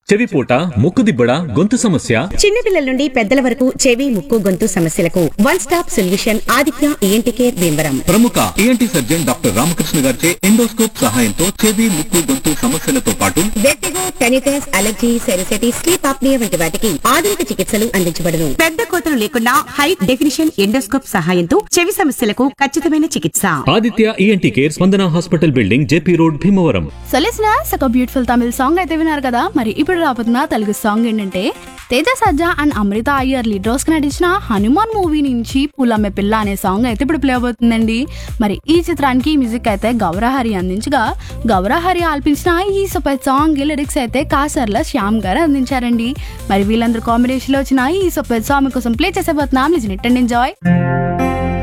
చెవిపోట ముక్కుదిబ్బడ గొంతు సమస్య చిన్నపిల్లల నుండి పెద్దల వరకు చెవి ముక్కు గొంతు సమస్యలకు one stop solution Aditya ENT care Bhimavaram ప్రముఖ ఈఎన్టీ సర్జన్ డాక్టర్ రామకృష్ణ గారిచే ఎండోస్కోప్ సహాయంతో చెవి ముక్కు గొంతు సమస్యలతో పాటు vertigo tinnitus allergy sinusitis sleep apnoea వంటి వాటికి ఆధునిక చికిత్సలు అందించబడును పెద్ద కోతలు లేకుండా హై డెఫినిషన్ ఎండోస్కోప్ సహాయంతో చెవి సమస్యలకు ఖచ్చితమైన చికిత్స Aditya ENT care Spandana hospital building JP road Bhimavaram so listeners ఒక బ్యూటిఫుల్ తమిళ సాంగ్ అయితే విన్నారు కదా మరి ఇప్పుడు రాబోతున్న తెలుగు సాంగ్ ఏంటంటే Teja Sajja and Amritha Aiyer lead roles నటించిన హనుమాన్ మూవీ నుంచి పూలమ్మె పిల్ల అనే సాంగ్ అయితే ఇప్పుడు ప్లే అవబోతుందండి మరి ఈ చిత్రానికి మ్యూజిక్ అయితే గౌరహరి అందించగా గౌరహరి ఆల్పించిన ఈ సూపర్ సాంగ్ లిరిక్స్ అయితే కాసర్ల శ్యామ్ గారు అందించారండి మరి వీళ్ళందరూ కాంబినేషన్ లో వచ్చిన ఈ సూపర్ సాంగ్ కోసం ప్లే చేసేబోతున్నాం లిజన్ ఇట్ అండ్ ఎంజాయ్